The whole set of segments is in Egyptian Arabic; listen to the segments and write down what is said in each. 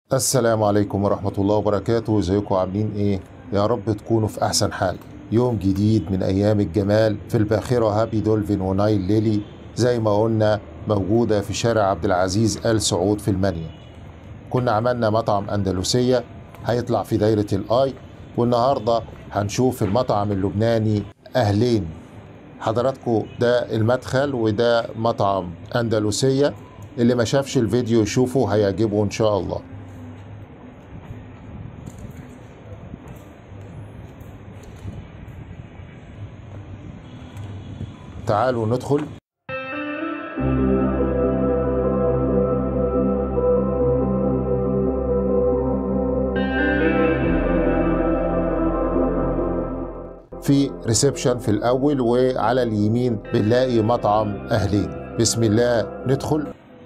السلام عليكم ورحمة الله وبركاته ازيكم عاملين ايه يا رب تكونوا في احسن حال يوم جديد من ايام الجمال في الباخرة هابي دولفين ونايل ليلي زي ما قلنا موجودة في شارع عبد العزيز آل سعود في المنيا كنا عملنا مطعم أندلسية هيطلع في دايرة الآي والنهاردة هنشوف المطعم اللبناني أهلين حضراتكم ده المدخل وده مطعم أندلسية اللي ما شافش الفيديو يشوفه هيعجبه إن شاء الله تعالوا ندخل في ريسبشن في الأول وعلى اليمين بنلاقي مطعم أهلين بسم الله ندخل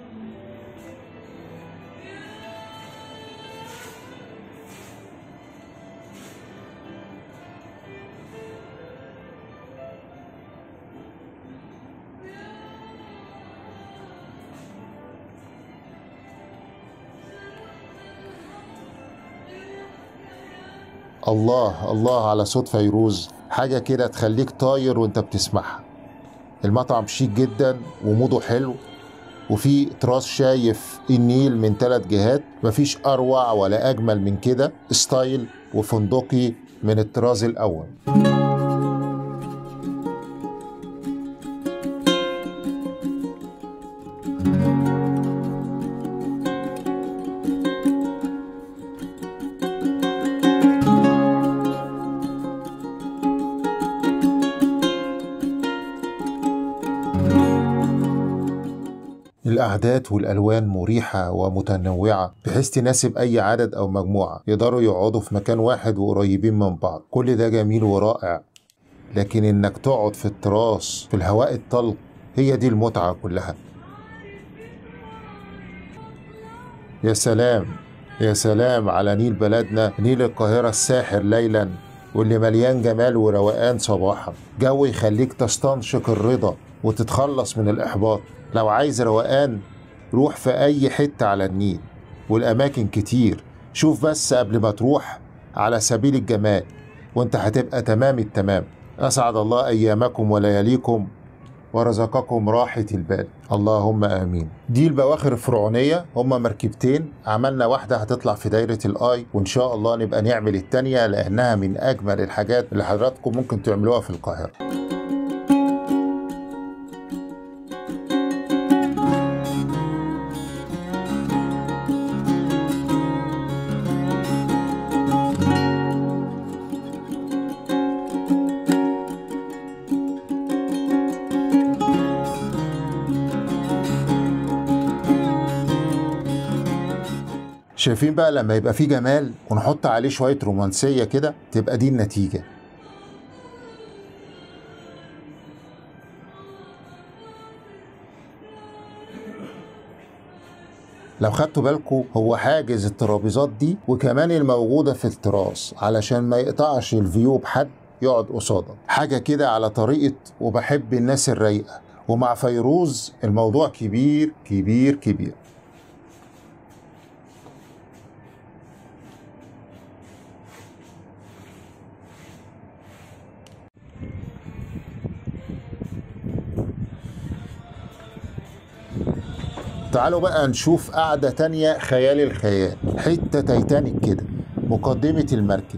الله الله على صوت فيروز حاجة كده تخليك طاير وانت بتسمعها المطعم شيك جدا وموضه حلو وفي تراس شايف النيل من ثلاث جهات مفيش أروع ولا أجمل من كده ستايل وفندقي من الطراز الأول الأعداد والألوان مريحة ومتنوعة بحيث تناسب أي عدد أو مجموعة يقدروا يقعدوا في مكان واحد وقريبين من بعض كل ده جميل ورائع لكن إنك تقعد في التراس في الهواء الطلق هي دي المتعة كلها يا سلام يا سلام على نيل بلدنا نيل القاهرة الساحر ليلا واللي مليان جمال وروقان صباحا جو يخليك تستنشق الرضا وتتخلص من الإحباط لو عايز روقان روح في أي حتة على النيل والأماكن كتير شوف بس قبل ما تروح على سبيل الجمال وانت هتبقى تمام التمام أسعد الله أيامكم ولياليكم ورزقكم راحة البال اللهم آمين دي البواخر الفرعونية هما مركبتين عملنا واحدة هتطلع في دايرة الآي وإن شاء الله نبقى نعمل التانية لأنها من أجمل الحاجات اللي حضراتكم ممكن تعملوها في القاهرة شايفين بقى لما يبقى فيه جمال ونحط عليه شوية رومانسية كده تبقى دي النتيجة لو خدتوا بالكم هو حاجز الترابيزات دي وكمان الموجودة في التراس علشان ما يقطعش الفيو بحد يقعد قصادك حاجة كده على طريقة وبحب الناس الرايقة ومع فيروز الموضوع كبير كبير كبير تعالوا بقى نشوف قعدة تانية خيال الخيال حتة تايتانيك كده مقدمة المركب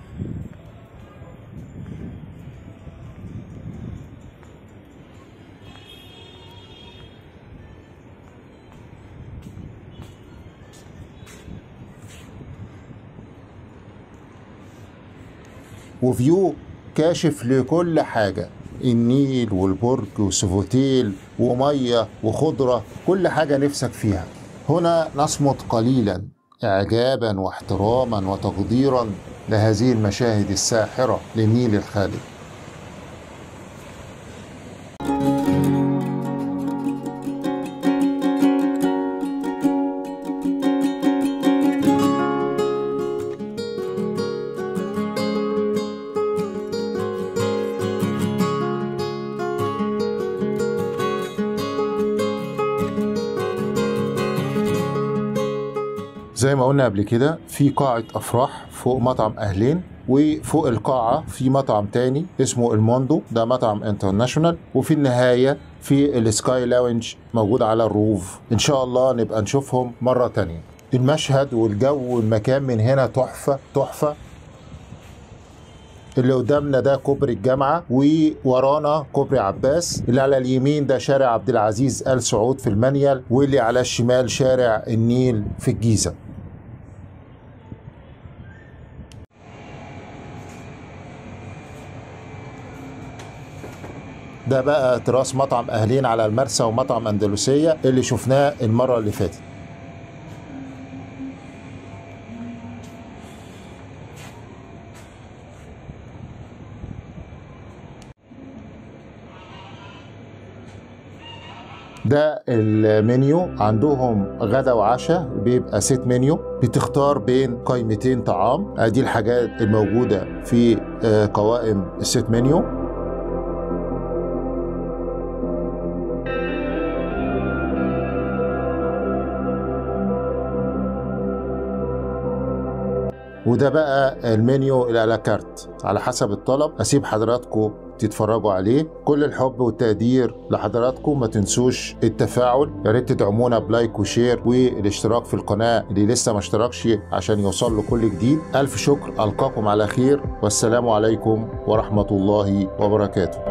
وفيو كاشف لكل حاجة النيل والبرج وسوفوتيل ومية وخضرة كل حاجة نفسك فيها هنا نصمت قليلا إعجابا واحتراما وتقديرا لهذه المشاهد الساحرة لنيل الخالد زي ما قلنا قبل كده في قاعة أفراح فوق مطعم أهلين وفوق القاعة في مطعم تاني اسمه الموندو ده مطعم انترناشونال وفي النهاية في السكاي لاونج موجود على الروف إن شاء الله نبقى نشوفهم مرة تانية المشهد والجو والمكان من هنا تحفة تحفة اللي قدامنا ده كوبري الجامعة وورانا كوبري عباس اللي على اليمين ده شارع عبد العزيز آل سعود في المنيل واللي على الشمال شارع النيل في الجيزة ده بقى تراث مطعم أهلين على المرسى ومطعم أندلسية اللي شفناه المرة اللي فاتت ده المنيو عندهم غدا وعشاء بيبقى ست منيو بتختار بين قائمتين طعام ادي الحاجات الموجودة في آه، قوائم الست منيو وده بقى المنيو الالاكارت على حسب الطلب اسيب حضراتكم تتفرجوا عليه كل الحب والتقدير لحضراتكم ما تنسوش التفاعل يا ريت تدعمونا بلايك وشير والاشتراك في القناه اللي لسه ما اشتركش عشان يوصل له كل جديد الف شكر القاكم على خير والسلام عليكم ورحمه الله وبركاته